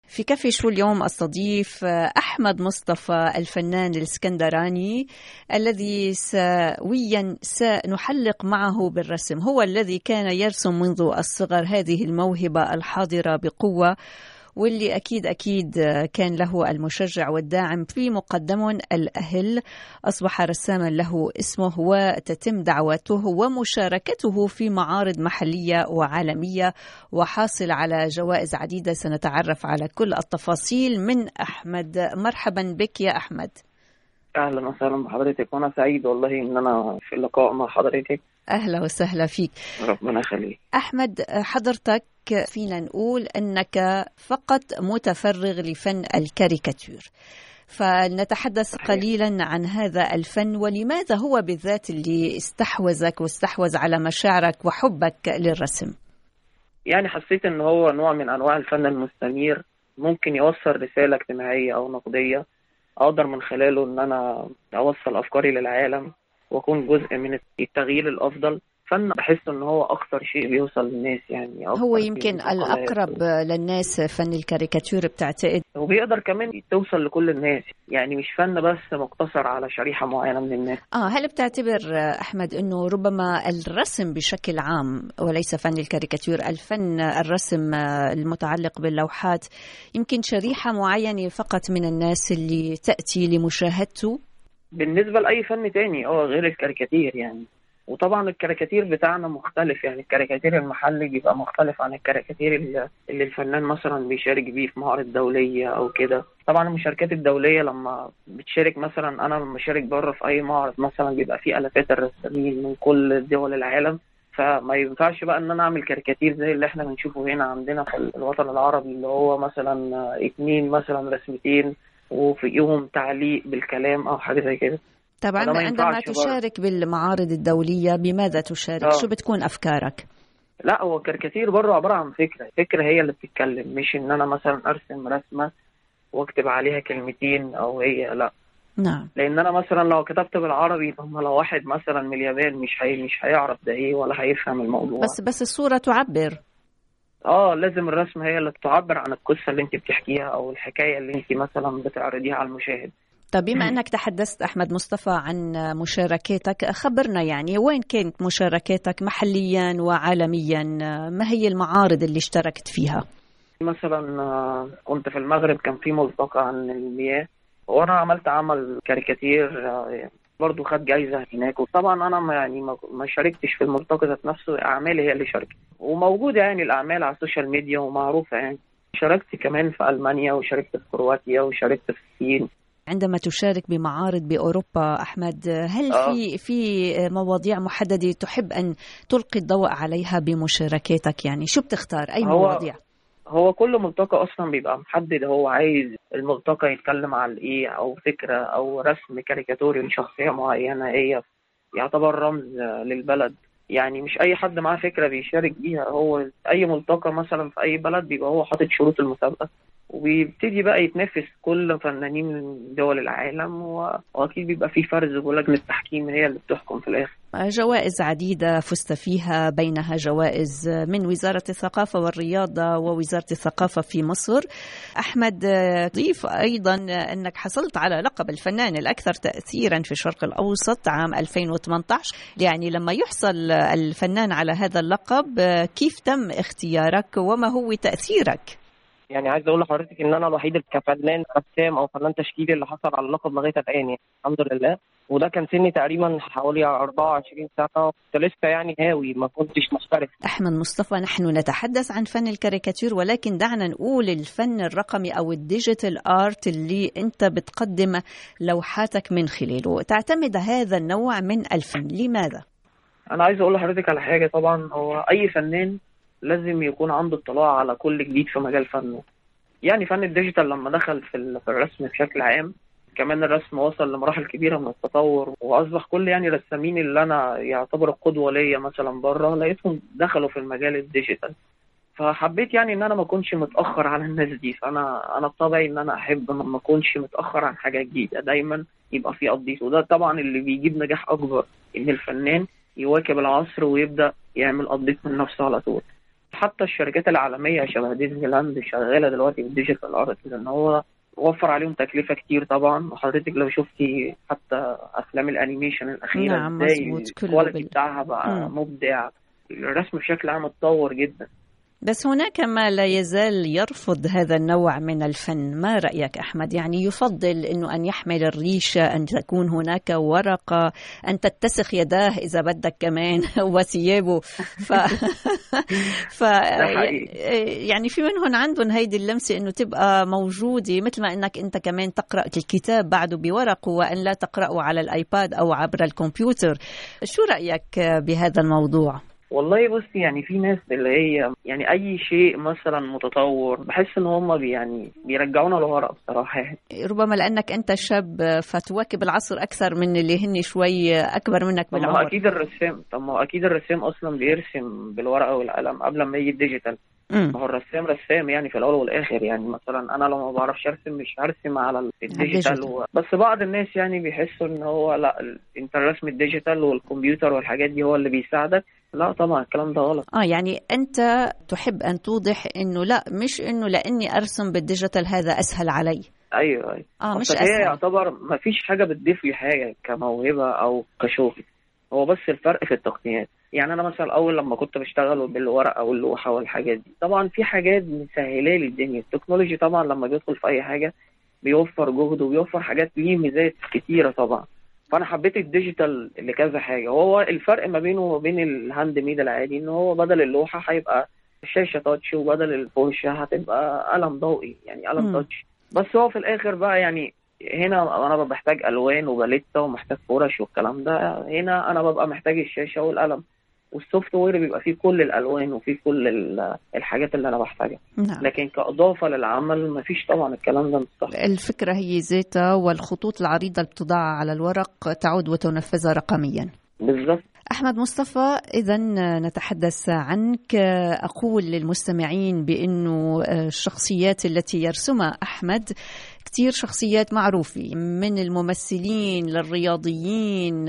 في كفي شو اليوم استضيف احمد مصطفى الفنان الاسكندراني الذي سويا سنحلق معه بالرسم هو الذي كان يرسم منذ الصغر هذه الموهبه الحاضره بقوه واللي أكيد أكيد كان له المشجع والداعم في مقدم الأهل أصبح رساما له اسمه وتتم دعوته ومشاركته في معارض محلية وعالمية وحاصل على جوائز عديدة سنتعرف على كل التفاصيل من أحمد مرحبا بك يا أحمد اهلا وسهلا بحضرتك وانا سعيد والله ان انا في اللقاء مع حضرتك اهلا وسهلا فيك ربنا يخليك احمد حضرتك فينا نقول انك فقط متفرغ لفن الكاريكاتير فنتحدث قليلا عن هذا الفن ولماذا هو بالذات اللي استحوذك واستحوذ على مشاعرك وحبك للرسم يعني حسيت ان هو نوع من انواع الفن المستنير ممكن يوصل رسالة اجتماعية او نقدية اقدر من خلاله ان انا اوصل افكاري للعالم واكون جزء من التغيير الافضل فن بحس ان هو اكثر شيء بيوصل للناس يعني هو يمكن الاقرب للناس فن الكاريكاتير بتعتقد وبيقدر كمان توصل لكل الناس يعني مش فن بس مقتصر على شريحه معينه من الناس اه هل بتعتبر احمد انه ربما الرسم بشكل عام وليس فن الكاريكاتير الفن الرسم المتعلق باللوحات يمكن شريحه معينه فقط من الناس اللي تاتي لمشاهدته بالنسبه لاي فن تاني اه غير الكاريكاتير يعني وطبعا الكاريكاتير بتاعنا مختلف يعني الكاريكاتير المحلي بيبقى مختلف عن الكاريكاتير اللي, اللي الفنان مثلا بيشارك بيه في معارض دوليه او كده طبعا المشاركات الدوليه لما بتشارك مثلا انا لما بشارك بره في اي معرض مثلا بيبقى فيه الافات الرسامين من كل دول العالم فما ينفعش بقى ان انا اعمل كاريكاتير زي اللي احنا بنشوفه هنا عندنا في الوطن العربي اللي هو مثلا اتنين مثلا رسمتين وفيهم تعليق بالكلام او حاجه زي كده طبعا عندما تشارك بره. بالمعارض الدولية بماذا تشارك؟ أوه. شو بتكون أفكارك؟ لا هو كاريكاتير بره عبارة عن فكرة، فكرة هي اللي بتتكلم مش إن أنا مثلا أرسم رسمة واكتب عليها كلمتين أو هي لا نعم لأن أنا مثلا لو كتبت بالعربي هم لو واحد مثلا من اليابان مش هي مش هيعرف ده إيه ولا هيفهم الموضوع بس بس الصورة تعبر اه لازم الرسمة هي اللي تعبر عن القصة اللي انت بتحكيها او الحكاية اللي انت مثلا بتعرضيها على المشاهد طيب بما انك تحدثت احمد مصطفى عن مشاركاتك خبرنا يعني وين كانت مشاركاتك محليا وعالميا ما هي المعارض اللي اشتركت فيها مثلا كنت في المغرب كان في ملتقى عن المياه وانا عملت عمل كاريكاتير برضه خد جايزه هناك وطبعا انا ما يعني ما شاركتش في الملتقى ذات نفسه اعمالي هي اللي شاركت وموجوده يعني الاعمال على السوشيال ميديا ومعروفه يعني شاركت كمان في المانيا وشاركت في كرواتيا وشاركت في الصين عندما تشارك بمعارض باوروبا احمد هل أوه. في في مواضيع محدده تحب ان تلقي الضوء عليها بمشاركاتك يعني شو بتختار اي هو مواضيع هو كل ملتقى اصلا بيبقى محدد هو عايز الملتقى يتكلم عن ايه او فكره او رسم كاريكاتوري لشخصيه معينه هي يعتبر رمز للبلد يعني مش اي حد معاه فكره بيشارك بيها هو اي ملتقى مثلا في اي بلد بيبقى هو حاطط شروط المسابقه وبيبتدي بقى يتنافس كل فنانين من دول العالم واكيد بيبقى في فرز ولجنه تحكيم هي اللي بتحكم في الاخر جوائز عديدة فزت فيها بينها جوائز من وزارة الثقافة والرياضة ووزارة الثقافة في مصر أحمد ضيف أيضا أنك حصلت على لقب الفنان الأكثر تأثيرا في الشرق الأوسط عام 2018 يعني لما يحصل الفنان على هذا اللقب كيف تم اختيارك وما هو تأثيرك؟ يعني عايز اقول لحضرتك ان انا الوحيد كفنان رسام او فنان تشكيلي اللي حصل على اللقب لغايه الان يعني الحمد لله وده كان سني تقريبا حوالي 24 سنه كنت لسه يعني هاوي ما كنتش محترف احمد مصطفى نحن نتحدث عن فن الكاريكاتير ولكن دعنا نقول الفن الرقمي او الديجيتال ارت اللي انت بتقدم لوحاتك من خلاله تعتمد هذا النوع من الفن لماذا انا عايز اقول لحضرتك على حاجه طبعا هو اي فنان لازم يكون عنده اطلاع على كل جديد في مجال فنه يعني فن الديجيتال لما دخل في الرسم بشكل عام كمان الرسم وصل لمراحل كبيره من التطور واصبح كل يعني رسامين اللي انا يعتبر القدوه ليا مثلا بره لقيتهم دخلوا في المجال الديجيتال فحبيت يعني ان انا ما اكونش متاخر على الناس دي فانا انا بطبعي ان انا احب ما اكونش متاخر عن حاجه جديده دايما يبقى في ابديت وده طبعا اللي بيجيب نجاح اكبر ان الفنان يواكب العصر ويبدا يعمل ابديت من نفسه على طول حتى الشركات العالميه شبه ديزني لاند شغاله دلوقتي بالديجيتال ارت لان هو وفر عليهم تكلفه كتير طبعا وحضرتك لو شفتي حتى افلام الانيميشن الاخيره نعم ازاي مظبوط كله الكواليتي بال... بتاعها بقى مم. مبدع الرسم بشكل عام اتطور جدا بس هناك ما لا يزال يرفض هذا النوع من الفن ما رأيك أحمد يعني يفضل أنه أن يحمل الريشة أن تكون هناك ورقة أن تتسخ يداه إذا بدك كمان وثيابه ف... ف... ده حقيقي. يعني في منهم عندهم هيدي اللمسة أنه تبقى موجودة مثل ما أنك أنت كمان تقرأ الكتاب بعده بورقه وأن لا تقرأه على الآيباد أو عبر الكمبيوتر شو رأيك بهذا الموضوع؟ والله بصي يعني في ناس اللي هي يعني اي شيء مثلا متطور بحس ان هم بي يعني بيرجعونا لورا بصراحه يعني ربما لانك انت شاب فتواكب العصر اكثر من اللي هن شوي اكبر منك طب ما هو بالعمر اكيد الرسام طب ما هو اكيد الرسام اصلا بيرسم بالورقه والقلم قبل ما يجي الديجيتال مم. ما هو الرسام رسام يعني في الاول والاخر يعني مثلا انا لو ما بعرفش ارسم مش هرسم على ال- الديجيتال الديجيتال. و... بس بعض الناس يعني بيحسوا ان هو لا ال- انت الرسم الديجيتال والكمبيوتر والحاجات دي هو اللي بيساعدك لا طبعا الكلام ده غلط اه يعني انت تحب ان توضح انه لا مش انه لاني ارسم بالديجيتال هذا اسهل علي ايوه ايوه اه مش أصل هي اسهل يعتبر ما فيش حاجه بتضيف لي حاجه كموهبه او كشغل هو بس الفرق في التقنيات يعني انا مثلا اول لما كنت بشتغل بالورقه واللوحه والحاجات دي طبعا في حاجات مسهله لي الدنيا التكنولوجي طبعا لما بيدخل في اي حاجه بيوفر جهد وبيوفر حاجات ليه ميزات كتيره طبعا فانا حبيت الديجيتال لكذا حاجه وهو الفرق ما بينه وما بين الهاند ميد العادي ان هو بدل اللوحه هيبقى شاشه تاتش وبدل الفرشه هتبقى قلم ضوئي يعني قلم مم. تاتش بس هو في الاخر بقى يعني هنا انا ببقى محتاج الوان وباليتا ومحتاج فرش والكلام ده هنا انا ببقى محتاج الشاشه والقلم والسوفت وير بيبقى فيه كل الالوان وفيه كل ال- الحاجات اللي انا بحتاجها نعم لكن كاضافه للعمل مفيش طبعا الكلام ده مش صح الفكرة هي ذاتها والخطوط العريضة اللي بتضع على الورق تعود وتنفذها رقميا بالظبط أحمد مصطفى إذا نتحدث عنك أقول للمستمعين بأنه الشخصيات التي يرسمها أحمد كتير شخصيات معروفة من الممثلين للرياضيين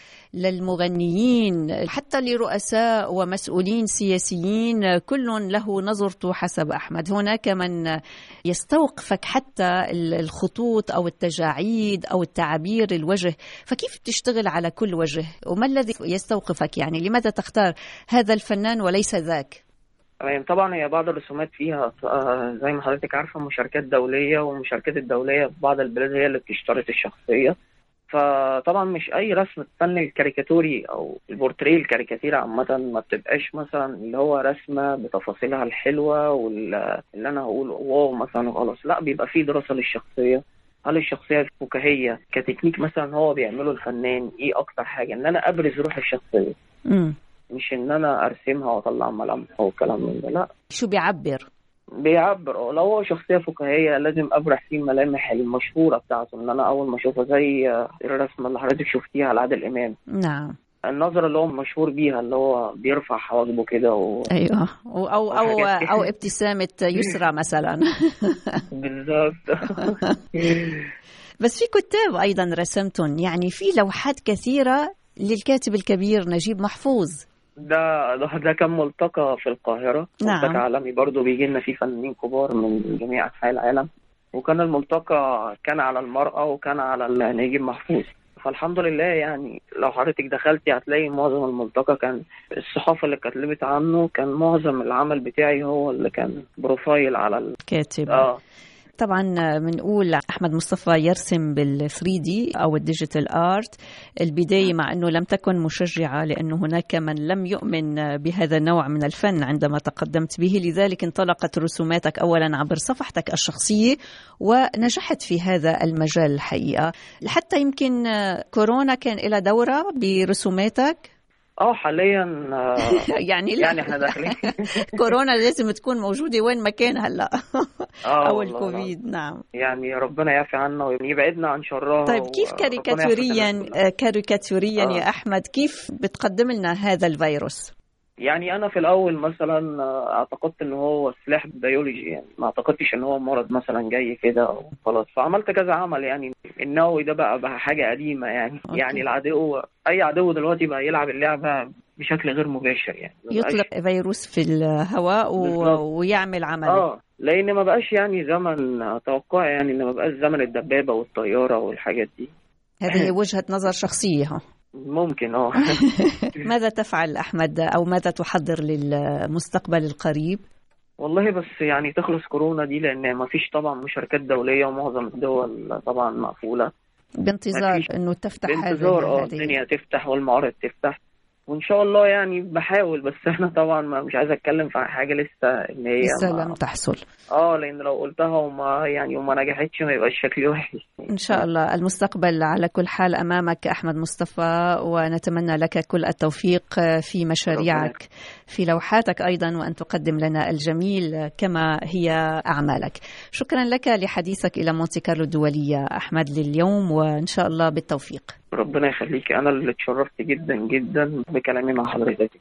للمغنيين حتى لرؤساء ومسؤولين سياسيين كل له نظرته حسب أحمد هناك من يستوقفك حتى الخطوط أو التجاعيد أو التعابير الوجه فكيف تشتغل على كل وجه وما الذي يستوقفك يعني لماذا تختار هذا الفنان وليس ذاك يعني طبعا هي بعض الرسومات فيها آه، زي ما حضرتك عارفه مشاركات دوليه والمشاركات الدوليه في بعض البلاد هي اللي بتشترط الشخصيه فطبعا مش اي رسم فن الكاريكاتوري او البورتريه الكاريكاتير عامه ما بتبقاش مثلا اللي هو رسمه بتفاصيلها الحلوه واللي انا هقول واو مثلا خلاص لا بيبقى فيه دراسه للشخصيه هل الشخصيه فكاهيه كتكنيك مثلا هو بيعمله الفنان ايه اكتر حاجه ان انا ابرز روح الشخصيه مم. مش ان انا ارسمها واطلع ملامح وكلام من ده لا شو بيعبر بيعبر اه لو هو شخصية فكاهية لازم أبرح فيه الملامح المشهورة بتاعته إن أنا أول ما أشوفها زي آه، الرسمة اللي حضرتك شفتيها على عادل إمام نعم النظرة اللي هو مشهور بيها اللي هو بيرفع حواجبه كده و... ايوه او او او, وحاجات كده. أو ابتسامه يسرى مثلا بالظبط بس في كتاب ايضا رسمتم يعني في لوحات كثيره للكاتب الكبير نجيب محفوظ ده ده ده كان ملتقى في القاهرة نعم. ملتقى عالمي برضه بيجي لنا فيه فنانين كبار من جميع أنحاء العالم وكان الملتقى كان على المرأة وكان على ال- نجيب محفوظ فالحمد لله يعني لو حضرتك دخلتي هتلاقي معظم الملتقى كان الصحافة اللي كتبت عنه كان معظم العمل بتاعي هو اللي كان بروفايل على ال... كاتب اه طبعا بنقول احمد مصطفى يرسم بال 3 دي او الديجيتال ارت البدايه مع انه لم تكن مشجعه لانه هناك من لم يؤمن بهذا النوع من الفن عندما تقدمت به لذلك انطلقت رسوماتك اولا عبر صفحتك الشخصيه ونجحت في هذا المجال الحقيقه حتى يمكن كورونا كان لها دوره برسوماتك اه حاليا آه يعني لا يعني احنا داخلين كورونا لازم تكون موجوده وين ما كان هلا اه او والله الكوفيد نعم يعني ربنا يعفي عنا ويبعدنا عن شرها طيب كيف وربنا يحفظ الناس كاريكاتوريا كلها. آه، كاريكاتوريا آه. يا احمد كيف بتقدم لنا هذا الفيروس؟ يعني انا في الاول مثلا آه، اعتقدت ان هو سلاح بيولوجي يعني ما اعتقدتش ان هو مرض مثلا جاي كده وخلاص فعملت كذا عمل يعني النووي ده بقى بقى حاجه قديمه يعني أوكي. يعني العدو اي عدو دلوقتي بقى يلعب اللعبه بشكل غير مباشر يعني ما بقاش- يطلق فيروس في الهواء و... بالظبط. ويعمل عمله اه لان ما بقاش يعني زمن توقعي يعني ان ما بقاش زمن الدبابه والطياره والحاجات دي هذه وجهة نظر شخصية ها. ممكن اه ماذا تفعل أحمد أو ماذا تحضر للمستقبل القريب والله بس يعني تخلص كورونا دي لان ما فيش طبعا مشاركات دوليه ومعظم الدول طبعا مقفوله بانتظار مفيش. أنه تفتح هذه- بانتظار اه هذه الدنيا تفتح والمعارض تفتح وان شاء الله يعني بحاول بس انا طبعا ما مش عايز اتكلم في حاجه لسه ان هي لسه ما- لم تحصل اه لان لو قلتها وما يعني وما نجحتش ما يبقاش شكلي وحش إن شاء الله المستقبل على كل حال أمامك أحمد مصطفى ونتمنى لك كل التوفيق في مشاريعك في لوحاتك أيضا وأن تقدم لنا الجميل كما هي أعمالك شكرا لك لحديثك إلى مونتي كارلو الدولية أحمد لليوم وإن شاء الله بالتوفيق ربنا يخليك انا اللي اتشرفت جدا جدا بكلامي مع حضرتك